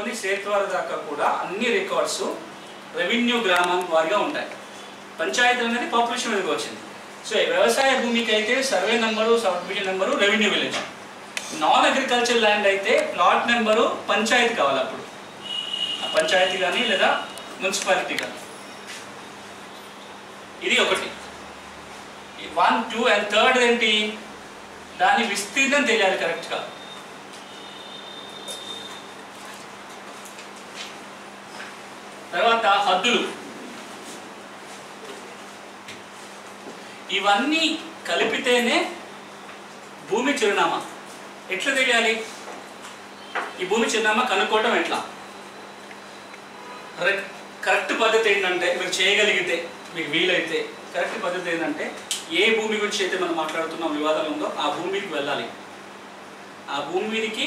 మొదలుకొని సేత్వార దాకా కూడా అన్ని రికార్డ్స్ రెవెన్యూ గ్రామం వారిగా ఉంటాయి పంచాయతీలు అనేది పాపులేషన్ మీదకి వచ్చింది సో వ్యవసాయ భూమికి అయితే survey number sub division number revenue village non agriculture land అయితే ప్లాట్ నెంబరు పంచాయతీ కావాలి అప్పుడు ఆ పంచాయతీ కానీ లేదా మున్సిపాలిటీ కానీ ఇది ఒకటి వన్ టూ అండ్ థర్డ్ ఏంటి దాని విస్తీర్ణం తెలియాలి కరెక్ట్గా తర్వాత హద్దులు ఇవన్నీ కలిపితేనే భూమి చిరునామా ఎట్లా తెలియాలి ఈ భూమి చిరునామా కనుక్కోవటం ఎట్లా రె- కరెక్ట్ పద్ధతి ఏంటంటే మీరు చేయగలిగితే మీకు వీలైతే కరెక్ట్ పద్ధతి ఏంటంటే ఏ భూమి గురించి అయితే మనం మాట్లాడుతున్నాం వివాదం ఉందో ఆ భూమికి వెళ్ళాలి ఆ భూమి మీదకి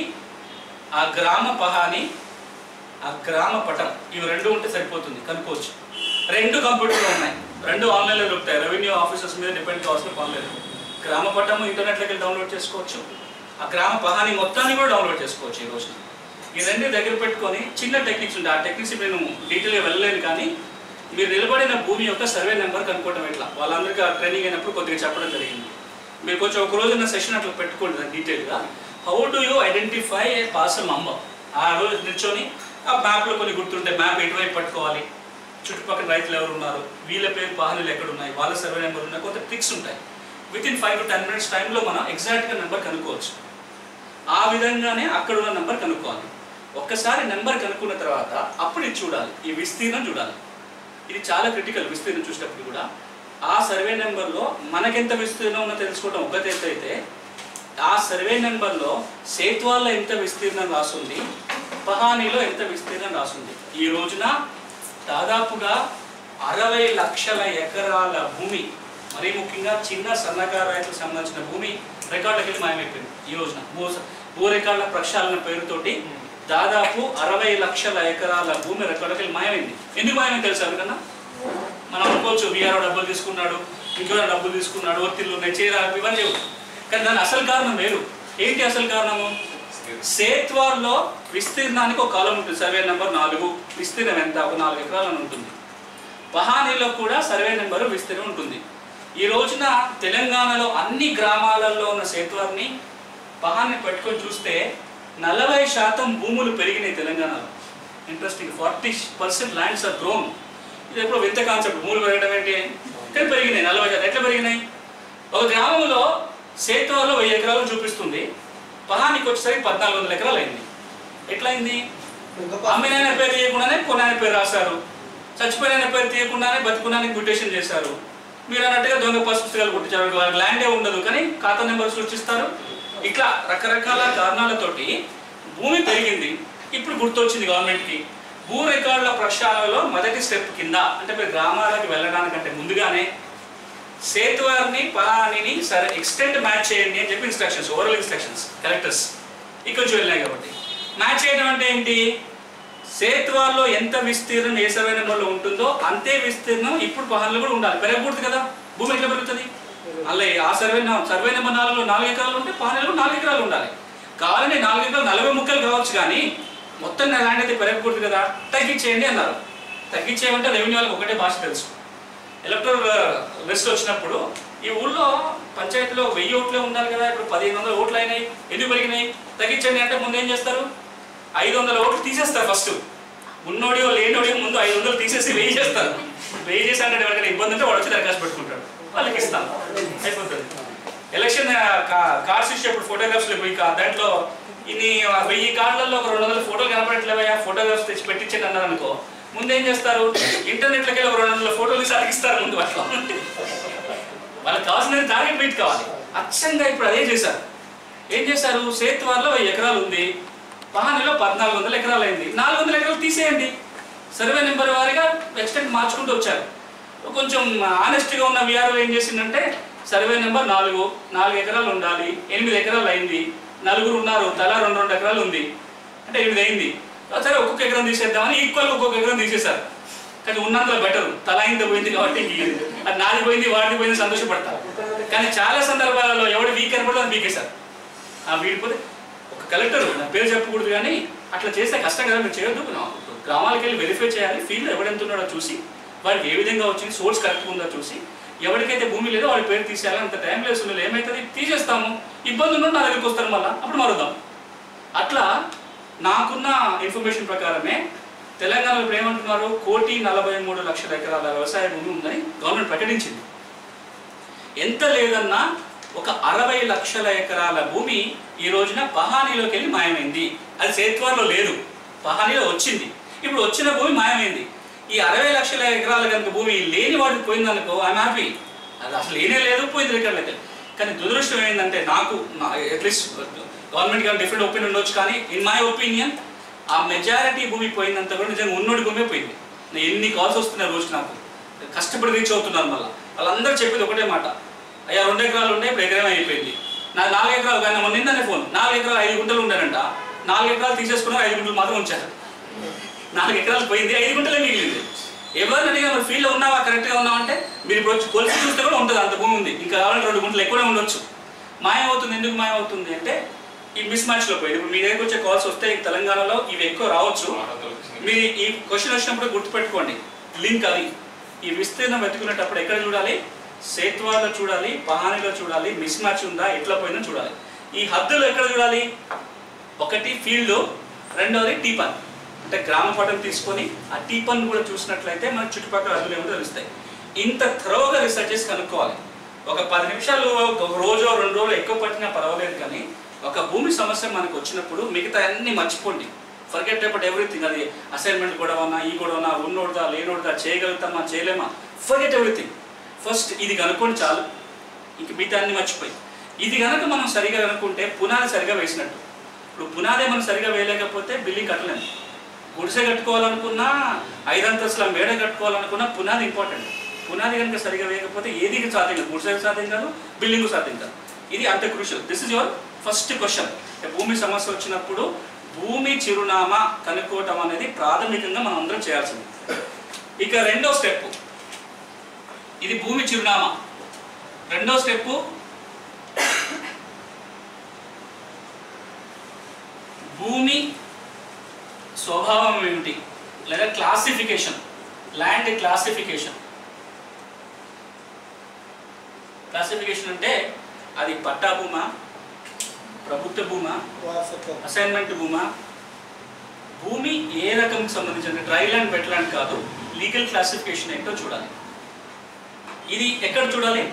ఆ గ్రామ పహాని ఆ గ్రామ పటం ఇవి రెండు ఉంటే సరిపోతుంది కనుక్కోవచ్చు రెండు కంప్యూటర్లో ఉన్నాయి రెండు ఆన్లైన్లో దొరుకుతాయి రెవెన్యూ ఆఫీసర్స్ మీద డిపెండ్ కావాల్సిన పని లేదు గ్రామ పటము ఇంటర్నెట్లోకి డౌన్లోడ్ చేసుకోవచ్చు ఆ గ్రామ పహాని మొత్తాన్ని కూడా డౌన్లోడ్ చేసుకోవచ్చు ఈ రోజున ఈ రెండు దగ్గర పెట్టుకొని చిన్న టెక్నిక్స్ ఉంటాయి ఆ టెక్నిక్స్ నేను డీటెయిల్గా వెళ్ళలేను కానీ మీరు నిలబడిన భూమి యొక్క సర్వే నెంబర్ కనుక్కోవడం ఎట్లా వాళ్ళందరికీ ఆ ట్రైనింగ్ అయినప్పుడు కొద్దిగా చెప్పడం జరిగింది మీరు కొంచెం ఒక రోజు నా సెషన్ అట్లా పెట్టుకోండి దాన్ని డీటెయిల్గా how do you identify a parcel number ఆ రోజు నిల్చొని ఆ మ్యాప్లో కొన్ని గుర్తుంటాయి మ్యాప్ ఎటువైపు పట్టుకోవాలి చుట్టుపక్కల రైతులు ఎవరు ఉన్నారు వీళ్ళ పేరు వాహనాలు ఎక్కడ ఉన్నాయి వాళ్ళ సర్వే నెంబర్ ఉన్నాయి కొంత ట్రిక్స్ ఉంటాయి with in five to ten minutes టైంలో మనం ఎగ్జాక్ట్గా నెంబర్ కనుక్కోవచ్చు ఆ విధంగానే అక్కడ ఉన్న నెంబర్ కనుక్కోవాలి ఒక్కసారి నెంబర్ కనుక్కున్న తర్వాత అప్పుడు ఇది చూడాలి ఈ విస్తీర్ణం చూడాలి ఇది చాలా క్రిటికల్ విస్తీర్ణం చూసేటప్పుడు కూడా ఆ సర్వే నెంబర్లో మనకెంత విస్తీర్ణం ఉందో తెలుసుకోవడం ఒక ఎత్తు అయితే ఆ సర్వే నెంబర్లో సేత్వాల్లో ఎంత విస్తీర్ణం రాసుంది పహానీలో ఎంత విస్తీర్ణం రాసుంది ఈ రోజున దాదాపుగా అరవై లక్షల ఎకరాల భూమి మరీ ముఖ్యంగా చిన్న సన్నకారు రైతులకు సంబంధించిన భూమి రికార్డులకు వెళ్ళి మాయమైపోయింది ఈ రోజున భూ భూ రికార్డుల ప్రక్షాళన పేరుతోటి దాదాపు అరవై లక్షల ఎకరాల భూమి రికార్డులకు వెళ్ళి మాయమైంది ఎందుకు మాయమైంది తెలుసా ఎవరికన్నా మనం అనుకోవచ్చు వీఆర్ఓ డబ్బులు తీసుకున్నాడు ఇంకెవరో డబ్బులు తీసుకున్నాడు ఒత్తిళ్ళు ఉన్నాయి చీర ఇవన్నీ లేవు కానీ దాని అసలు కారణం వేరు ఏంటి అసలు కారణము సేత్వార్లో విస్తీర్ణానికి ఒక కాలం ఉంటుంది సర్వే నెంబర్ నాలుగు విస్తీర్ణం ఎంత ఒక నాలుగు ఎకరాలని ఉంటుంది పహానీలో కూడా సర్వే నెంబరు విస్తీర్ణం ఉంటుంది ఈ రోజున తెలంగాణలో అన్ని గ్రామాలలో ఉన్న సేత్వార్ని పహాన్ని పెట్టుకొని చూస్తే నలభై శాతం భూములు పెరిగినాయి తెలంగాణలో interesting forty percent lands are grown ఇది ఎప్పుడో వింత కాన్సెప్ట్ భూములు పెరగడం ఏంటి కానీ పెరిగినాయి నలభై శాతం ఎట్లా పెరిగినాయి ఒక గ్రామంలో సేత్వార్లో వెయ్యి ఎకరాలు చూపిస్తుంది పహానికి వచ్చేసరికి పద్నాలుగు వందల ఎకరాలు అయింది ఎట్లయింది అమ్మిన ఆయన పేరు తీయకుండానే కొనాయన పేరు రాశారు చచ్చిపోయిన ఆయన పేరు తీయకుండానే బతుకున్నానికి మ్యూటేషన్ చేశారు మీరు అన్నట్టుగా దొంగ పసు పుస్తకాలు కొట్టించారు వాళ్ళకి ల్యాండే ఉండదు కానీ ఖాతా నెంబర్ సృష్టిస్తారు ఇట్లా రకరకాల కారణాలతోటి భూమి పెరిగింది ఇప్పుడు గుర్తొచ్చింది గవర్నమెంట్కి భూ రికార్డుల ప్రక్షాళనలో మొదటి స్టెప్ కింద అంటే మీరు గ్రామాలకు వెళ్ళడానికంటే ముందుగానే సేతువారిని పలానిని సరే ఎక్స్టెంట్ మ్యాచ్ చేయండి అని చెప్పి ఇన్స్ట్రక్షన్స్ ఓవరాల్ ఇన్స్ట్రక్షన్స్ కలెక్టర్స్ ఇక్కడ నుంచి వెళ్ళినాయి కాబట్టి మ్యాచ్ చేయడం అంటే ఏంటి సేతువార్లో ఎంత విస్తీర్ణం ఏ సర్వే నెంబర్లో ఉంటుందో అంతే విస్తీర్ణం ఇప్పుడు పహాన్లో కూడా ఉండాలి పెరగకూడదు కదా భూమి ఎట్లా పెరుగుతుంది అలా ఆ సర్వే నెం- సర్వే నెంబర్ నాలుగులో నాలుగు ఎకరాలు ఉంటే పహానీలో నాలుగు ఎకరాలు ఉండాలి కావాలని నాలుగు ఎకరాలు నలభై ముక్కలు కావచ్చు కానీ మొత్తం నా ల్యాండ్ అయితే పెరగకూడదు కదా తగ్గించేయండి అన్నారు తగ్గించేయమంటే రెవెన్యూ వాళ్ళకి ఒకటే భాష తెలుసు ఎలక్ట్రల్ లిస్ట్ వచ్చినప్పుడు ఈ ఊళ్ళో పంచాయతీలో వెయ్యి ఓట్లే ఉండాలి కదా ఇప్పుడు పదిహేను వందల ఓట్లు అయినాయి ఎందుకు పెరిగినాయి తగ్గించండి అంటే ముందు ఏం చేస్తారు ఐదు వందల ఓట్లు తీసేస్తారు ఫస్ట్ ఉన్నోడియో లేనోడియో ముందు ఐదు వందలు తీసేసి వెయ్యి చేస్తారు వెయ్యి చేసి అంటే ఎవరికైనా ఇబ్బంది ఉంటే వాడు వచ్చి దరఖాస్తు పెట్టుకుంటాడు వాళ్ళకి ఇస్తాం అయిపోతుంది ఎలక్షన్ కార్డ్స్ ఇచ్చేప్పుడు ఫోటోగ్రాఫ్స్ పోయి కా- దాంట్లో ఇన్ని ఆ, వెయ్యి కార్డులలో ఒక రెండు వందల ఫోటోలు కనపడట్లేవయ్యా ఫోటోగ్రాఫ్స్ తెచ్చి పెట్టించండి అన్నారు అనుకో ముందు ఏం చేస్తారు ఇంటర్నెట్లోకి వెళ్ళి ఒక రెండు వందల ఫోటోలు తీసి అతికిస్తారు ముందు అట్లా వాళ్ళకి కావాల్సిన టార్గెట్ మీట్ కావాలి అచ్చంగా ఇప్పుడు అదే చేశారు ఏం చేశారు సేత్వార్లో వెయ్యి ఎకరాలు ఉంది పహానీలో పద్నాలుగు వందల ఎకరాలు అయింది నాలుగు వందల ఎకరాలు తీసేయండి సర్వే నెంబర్ వారిగా ఎక్స్టెంట్ మార్చుకుంటూ వచ్చారు కొంచెం ఆనెస్ట్గా ఉన్న విఆర్ఓ ఏం చేసిందంటే సర్వే నెంబర్ నాలుగు నాలుగు ఎకరాలు ఉండాలి ఎనిమిది ఎకరాలు అయింది నలుగురు ఉన్నారు తలా రెండు రెండు ఎకరాలు ఉంది అంటే ఎనిమిది అయింది సరే ఒక్కొక్క ఎకరం తీసేద్దామని ఈక్వల్ ఒక్కొక్క ఎకరం తీసేశారు కానీ ఉన్నంతలో బెటర్ తల అయింది పోయింది కాబట్టి ఇంక ఇది. అది నాది పోయింది వాడిది పోయింది సంతోషపడతారు కానీ చాలా సందర్భాలలో ఎవడు వీక్ కనపడదు అని వీకేశారు ఆ వీడిపోతే ఒక కలెక్టర్ నా పేరు చెప్పకూడదు కానీ అట్లా చేస్తే కష్టం కదా మీరు చేయొద్దు గ్రా- గ్రామాలకు వెళ్ళి వెరిఫై చేయాలి ఫీల్డ్ ఎవడెంత ఉన్నాడో చూసి వాడికి ఏ విధంగా వచ్చింది సోర్స్ కరెక్ట్ ఉందో చూసి ఎవరికైతే భూమి లేదో వాడి పేరు తీసేయాలి అంత టైం లేదు ఉండదు ఏమవుతుంది తీసేస్తాము ఇబ్బంది ఉన్నట్టు నా దగ్గరికి వస్తారు మళ్ళీ అప్పుడు మారుద్దాం అట్లా నాకున్న ఇన్ఫర్మేషన్ ప్రకారమే తెలంగాణలో ఇప్పుడు ఏమంటున్నారు కోటి నలభై మూడు లక్షల ఎకరాల వ్యవసాయ భూమి ఉందని గవర్నమెంట్ ప్రకటించింది ఎంత లేదన్నా ఒక అరవై లక్షల ఎకరాల భూమి ఈ రోజున పహానీలోకి వెళ్ళి మాయమైంది అది సేత్వార్లో లేదు పహానీలో వచ్చింది ఇప్పుడు వచ్చిన భూమి మాయమైంది ఈ అరవై లక్షల ఎకరాల కనుక భూమి లేని వాడికి పోయిందనుకో ఐఎమ్ హ్యాపీ అది అసలు లేనే లేదు పోయింది రికార్డులకి కానీ దురదృష్టం ఏంటంటే నాకు అట్లీస్ట్ గవర్నమెంట్ కానీ డిఫరెంట్ ఒపీనియన్ ఉండొచ్చు కానీ ఇన్ మై ఒపీనియన్ ఆ మెజారిటీ భూమి పోయిందంతా కూడా నిజంగా ఉన్నోడి భూమే పోయింది నేను ఎన్ని కాల్స్ వస్తున్నాయి రోజు నాకు కష్టపడి రీచ్ అవుతున్నారు మళ్ళీ వాళ్ళందరూ చెప్పేది ఒకటే మాట అయ్యా రెండు ఎకరాలు ఉండే ఇప్పుడు ఎకరం అయిపోయింది నా నాలుగు ఎకరాలు కానీ మొన్న నిన్ననే ఫోన్ నాలుగు ఎకరాలు ఐదు గుంటలు ఉండారంట నాలుగు ఎకరాలు తీసేసుకున్నారు ఐదు గుంటలు మాత్రం ఉంచారు నాలుగు ఎకరాలు పోయింది ఐదు గుంటలే మిగిలింది ఎవరిని అడిగా మరి ఫీల్డ్లో ఉన్నావా కరెక్ట్గా ఉన్నావా అంటే మీరు ఇప్పుడు వచ్చి కొలిసి చూస్తే కూడా ఉంటుంది అంత భూమి ఉంది ఇంకా కావాలంటే రెండు గుంటలు ఎక్కువనే ఉండొచ్చు మాయమవుతుంది ఎందుకు మాయమవుతుంది అంటే ఈ మిస్ మ్యాచ్లో పోయింది ఇప్పుడు మీ దగ్గరికి వచ్చే కాల్స్ వస్తే ఈ తెలంగాణలో ఇవి ఎక్కువ రావచ్చు మీరు ఈ క్వశ్చన్ వచ్చినప్పుడు గుర్తుపెట్టుకోండి లింక్ అది ఈ విస్తీర్ణం వెతుకునేటప్పుడు ఎక్కడ చూడాలి సేత్వాలో చూడాలి పహానీలో చూడాలి మిస్ మ్యాచ్ ఉందా ఎట్లా పోయిందో చూడాలి ఈ హద్దులు ఎక్కడ చూడాలి ఒకటి ఫీల్డ్ రెండోది టీపన్ అంటే గ్రామ పటం తీసుకొని ఆ టీపన్ కూడా చూసినట్లయితే మనకు చుట్టుపక్కల హద్దులు ఏమో తెలుస్తాయి ఇంత థరోగా రీసెర్చ్ చేసి కనుక్కోవాలి ఒక పది నిమిషాలు ఒక రోజు రెండు రోజులు ఎక్కువ పట్టినా పర్వాలేదు కానీ ఒక భూమి సమస్య మనకు వచ్చినప్పుడు మిగతా అన్ని మర్చిపోండి ఫర్గెట్ అబౌట్ ఎవ్రీథింగ్ అది అసైన్మెంట్ గొడవనా ఈ గొడవనా ఉన్నోడదా లేనోడదా చేయగలుగుతామా చేయలేమా ఫర్గెట్ ఎవ్రీథింగ్ ఫస్ట్ ఇది కనుక్కోండి చాలు ఇంక మిగతా అన్ని మర్చిపోయి ఇది కనుక మనం సరిగా కనుక్కుంటే పునాది సరిగా వేసినట్టు ఇప్పుడు పునాదే మనం సరిగా వేయలేకపోతే బిల్డింగ్ కట్టలేము గుడిసె కట్టుకోవాలనుకున్నా ఐదంతస్తుల మేడ కట్టుకోవాలనుకున్నా పునాది ఇంపార్టెంట్ పునాది కనుక సరిగా వేయకపోతే ఏది సాధ్యం కాదు గుడిసె సాధ్యం కాదు బిల్డింగ్ సాధ్యం కాదు ఇది అంత crucial this is your first question భూమి సమస్య వచ్చినప్పుడు భూమి చిరునామా కనుక్కోవటం అనేది ప్రాథమికంగా మనం అందరం చేయాల్సింది ఇక రెండో స్టెప్ ఇది భూమి చిరునామా రెండో స్టెప్ భూమి స్వభావం ఏమిటి లేదా క్లాసిఫికేషన్ ల్యాండ్ క్లాసిఫికేషన్ క్లాసిఫికేషన్ అంటే అది పట్టా భూమా ప్రభుత్వ భూమా వారసత్వం అసైన్మెంట్ భూమా భూమి ఏ రకంకి సంబంధించిన డ్రై ల్యాండ్ వెట్ ల్యాండ్ కాదు లీగల్ క్లాసిఫికేషన్ ఏంటో చూడాలి ఇది ఎక్కడ చూడాలి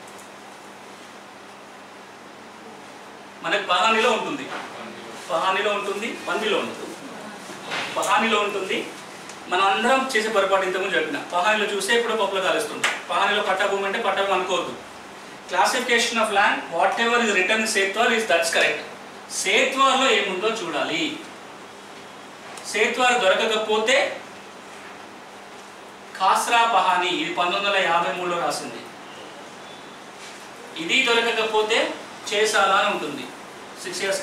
మనకు పహానీలో ఉంటుంది పహానీలో ఉంటుంది పందిలో ఉంటుంది పహానీలో ఉంటుంది మనం అందరం చేసే పొరపాటు ఇంతకుముందు చెప్పిన పహానీలో చూస్తే ఎప్పుడో పప్పులో కాలుస్తుంటాం పహానీలో పట్టా భూమి అంటే పట్టా భూమి అనుకోవద్దు classification of land whatever is return Sethwar is that's correct సేత్వార్లో ఏముందో చూడాలి సేత్వార్ దొరకకపోతే ఖాస్రా పహాని ఇది పంతొమ్మిది వందల యాభై మూడులో రాసింది ఇది దొరకకపోతే చేసాలా అని ఉంటుంది సిక్స్ ఇయర్స్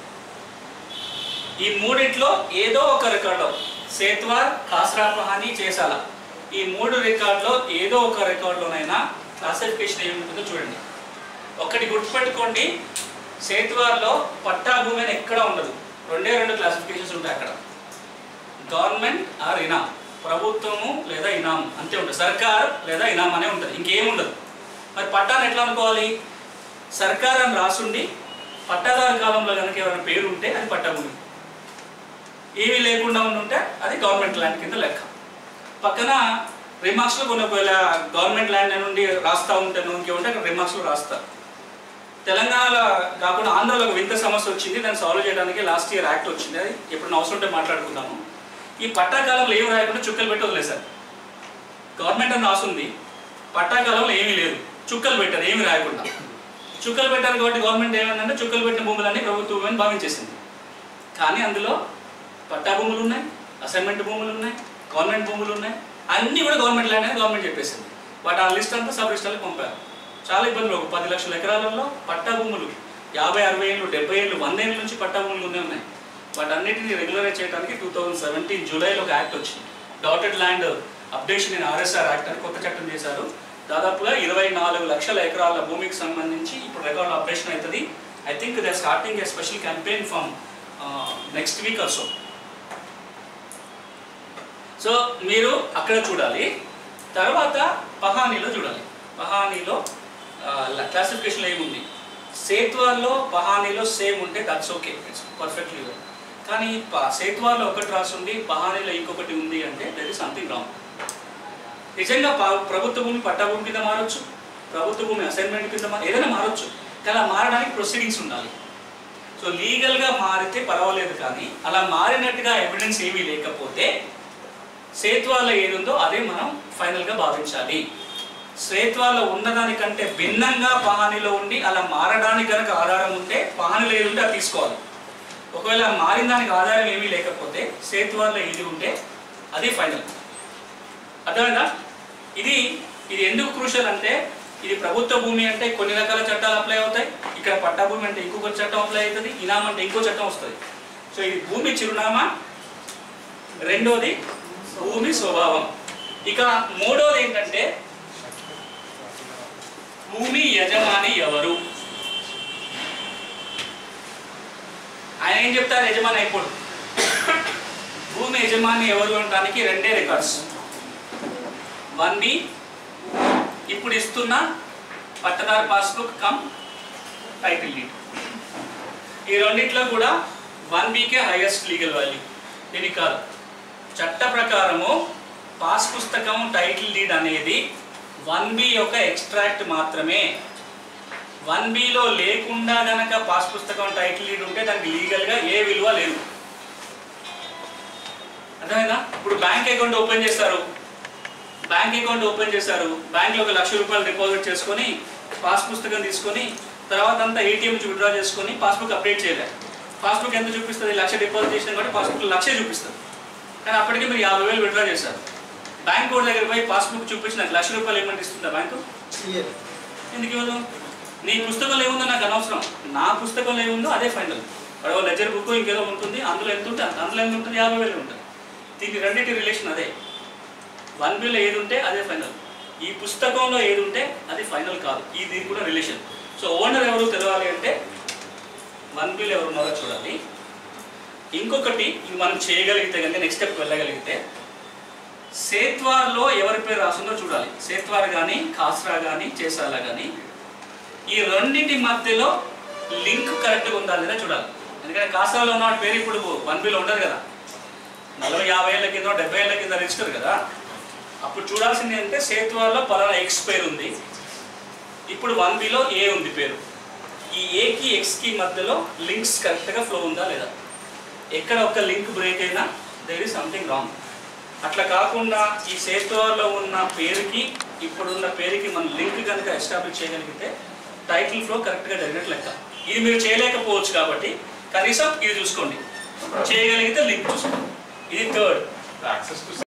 ఈ మూడిట్లో ఏదో ఒక రికార్డులో సేత్వార్ ఖాస్రా పహాని చేసాల ఈ మూడు రికార్డులో ఏదో ఒక రికార్డులోనైనా క్లాసిఫికేషన్ ఏముంటుందో చూడండి ఒకటి గుర్తుపెట్టుకోండి సేత్వార్లో పట్టా భూమి అని ఎక్కడ ఉండదు రెండే రెండు క్లాసిఫికేషన్స్ ఉంటాయి అక్కడ గవర్నమెంట్ ఆర్ ఇనామ్ ప్రభుత్వము లేదా ఇనాం అంతే ఉంటుంది సర్కార్ లేదా ఇనాం అనే ఉంటుంది ఇంకేం ఉండదు మరి పట్టాను ఎట్లా అనుకోవాలి సర్కార్ అని రాసుండి పట్టాదారు కాలంలో కనుక ఎవరైనా పేరు ఉంటే అది పట్టా భూమి ఏమీ లేకుండా ఉంటే అది గవర్నమెంట్ ల్యాండ్ కింద లెక్క పక్కన రిమార్క్స్లో కొన్ని ఒకవేళ గవర్నమెంట్ ల్యాండ్ నుండి రాస్తా ఉంటాను ఇంకేముంటే అక్కడ రిమార్క్స్లో రాస్తారు తెలంగాణలో కాకుండా ఆంధ్రాలో ఒక వింత సమస్య వచ్చింది దాన్ని సాల్వ్ చేయడానికి లాస్ట్ ఇయర్ యాక్ట్ వచ్చింది అది ఎప్పుడు అవసరం ఉంటే మాట్లాడుకుందాము ఈ పట్టాకాలంలో ఏమి రాయకుండా చుక్కలు పెట్టి వదిలేశారు గవర్నమెంట్ అని రాసుంది పట్టాకాలంలో ఏమీ లేదు చుక్కలు పెట్టారు ఏమి రాయకుండా చుక్కలు పెట్టారు కాబట్టి గవర్నమెంట్ ఏమైందంటే చుక్కలు పెట్టిన భూములన్నీ ప్రభుత్వం అని భావించేసింది కానీ అందులో పట్టా భూములు ఉన్నాయి అసైన్మెంట్ భూములు ఉన్నాయి గవర్నమెంట్ భూములు ఉన్నాయి అన్నీ కూడా గవర్నమెంట్ ల్యాండ్ అని గవర్నమెంట్ చెప్పేసింది వాటి ఆ లిస్ట్ అంతా సబ్ రిజిస్టర్లకు పంపారు చాలా ఇబ్బందులు ఒక పది లక్షల ఎకరాలలో పట్టా భూములు యాభై అరవై ఏళ్ళు డెబ్బై ఏళ్ళు వంద ఏళ్ళ నుంచి పట్టా భూములు ఉన్నాయి ఉన్నాయి వాటన్నిటిని రెగ్యులరైజ్ చేయడానికి టూ థౌజండ్ సెవెంటీన్ జూలైలో ఒక యాక్ట్ వచ్చింది dated land updation in RSR act అని కొత్త చట్టం చేశారు దాదాపుగా ఇరవై నాలుగు లక్షల ఎకరాల భూమికి సంబంధించి ఇప్పుడు రికార్డ్ అప్డేషన్ అవుతుంది I think they starting a special campaign from next week also so మీరు అక్కడ చూడాలి తర్వాత పహానీలో చూడాలి పహానీలో క్లాసిఫికేషన్ ఏముంది సేత్వాల్లో పహానీలో సేమ్ ఉంటే దట్స్ ఓకే ఇట్స్ పర్ఫెక్ట్లీ కానీ ప- సేత్వాల్లో ఒకటి రాసింది పహానీలో ఇంకొకటి ఉంది అంటే దట్ ఈస్ సంథింగ్ రాంగ్ నిజంగా ప- ప్రభుత్వ భూమి పట్టా భూమి కింద మారొచ్చు ప్రభుత్వ భూమి అసైన్మెంట్ కింద మార- ఏదైనా మారొచ్చు కానీ అలా మారడానికి ప్రొసీడింగ్స్ ఉండాలి సో లీగల్గా మారితే పర్వాలేదు కానీ అలా మారినట్టుగా ఎవిడెన్స్ ఏమీ లేకపోతే సేత్వాలో ఏది ఉందో అదే మనం ఫైనల్గా భావించాలి శ్వేత్వాలో ఉన్నదానికంటే భిన్నంగా పహానిలో ఉండి అలా మారడానికి కనుక ఆధారం ఉంటే పహానిలో ఏది ఉంటే అది తీసుకోవాలి ఒకవేళ మారిన దానికి ఆధారం ఏమీ లేకపోతే సేత్వాల్లో ఏది ఉంటే అది ఫైనల్ అర్థమైందా ఇది ఇది ఎందుకు క్రూషల్ అంటే ఇది ప్రభుత్వ భూమి అంటే కొన్ని రకాల చట్టాలు అప్లై అవుతాయి ఇక్కడ పట్టా భూమి అంటే ఇంకొక చట్టం అప్లై అవుతుంది ఇనాం అంటే ఇంకో చట్టం వస్తుంది సో ఇది భూమి చిరునామా రెండోది భూమి స్వభావం ఇక మూడోది ఏంటంటే భూమి యజమాని ఎవరు ఆయన ఏం చెప్తారు యజమాని అయిపోడు భూమి యజమాని ఎవరు అనడానికి రెండే రికార్డ్స్ వన్ బి ఇప్పుడు ఇస్తున్న పట్టదారు పాస్బుక్ కమ్ టైటిల్ డీడ్ ఈ రెండిట్లో కూడా వన్ బీకే హైయెస్ట్ లీగల్ వాల్యూ దీనికి కాదు చట్ట ప్రకారము పాస్ పుస్తకం టైటిల్ డీడ్ అనేది వన్ బి యొక్క ఎక్స్ట్రాక్ట్ మాత్రమే వన్ బిలో లేకుండా గనక పాస్ పుస్తకం టైటిల్ డీడ్ ఉంటే దానికి లీగల్గా ఏ విలువ లేదు అర్థమైందా ఇప్పుడు బ్యాంక్ అకౌంట్ ఓపెన్ చేస్తారు బ్యాంక్ అకౌంట్ ఓపెన్ చేశారు బ్యాంక్లో ఒక లక్ష రూపాయలు డిపాజిట్ చేసుకొని పాస్ పుస్తకం తీసుకొని తర్వాత అంతా ఏటీఎం నుంచి విత్డ్రా చేసుకొని పాస్బుక్ అప్డేట్ చేయలేదు పాస్బుక్ ఎంత చూపిస్తుంది లక్ష డిపాజిట్ చేసిన కాబట్టి పాస్బుక్ లక్షే చూపిస్తుంది కానీ అప్పటికే మీరు యాభై వేలు విత్డ్రా చేశారు బ్యాంక్ బోర్డు దగ్గర పోయి పాస్బుక్ చూపించి నాకు లక్ష రూపాయలు ఏమంటే ఇస్తుందా బ్యాంకు ఇయ్యరు. ఎందుకు ఇవ్వదు నీ పుస్తకంలో ఏముందో నాకు అనవసరం నా పుస్తకంలో ఏముందో అదే ఫైనల్ వాడు లెజర్ బుక్ ఇంకేదో ఉంటుంది అందులో ఎంత ఉంటుంది అందులో ఎంత ఉంటుంది యాభై వేలు ఉంటుంది దీనికి రెండింటి రిలేషన్ అదే వన్ బిలో ఏది ఉంటే అదే ఫైనల్ ఈ పుస్తకంలో ఏది ఉంటే అది ఫైనల్ కాదు ఈ దీనికి కూడా రిలేషన్ సో ఓనర్ ఎవరు తెలవాలి అంటే వన్ బిల్ ఎవరు ఉన్నారో చూడాలి ఇంకొకటి ఇది మనం చేయగలిగితే కనుక నెక్స్ట్ స్టెప్ వెళ్ళగలిగితే సేత్వార్లో ఎవరి పేరు రాసిందో చూడాలి సేత్వార్ కానీ ఖాస్రా కానీ చేసాలా కానీ ఈ రెండింటి మధ్యలో లింక్ కరెక్ట్గా ఉందా లేదా చూడాలి ఎందుకంటే కాసాలో ఉన్న వాడి పేరు ఇప్పుడు వన్ బిల్ ఉండదు కదా నలభై యాభై ఏళ్ళ కింద డెబ్బై ఏళ్ళ కింద రిజిస్టర్ కదా అప్పుడు చూడాల్సింది అంటే సేత్వార్లో పలానా ఎక్స్ పేరు ఉంది ఇప్పుడు వన్ బిలో ఏ ఉంది పేరు ఈ ఏకి ఎక్స్కి మధ్యలో లింక్స్ కరెక్ట్గా ఫ్లో ఉందా లేదా ఎక్కడ ఒక లింక్ బ్రేక్ అయినా దేర్ ఇస్ సంథింగ్ రాంగ్ అట్లా కాకుండా ఈ సేత్వార్లో ఉన్న పేరుకి ఇప్పుడున్న పేరుకి మనం లింక్ కనుక ఎస్టాబ్లిష్ చేయగలిగితే టైటిల్ ఫ్లో కరెక్ట్గా జరిగినట్లు లెక్క ఇది మీరు చేయలేకపోవచ్చు కాబట్టి కనీసం ఇది చూసుకోండి చేయగలిగితే లింక్ చూసుకోండి ఇది థర్డ్ access to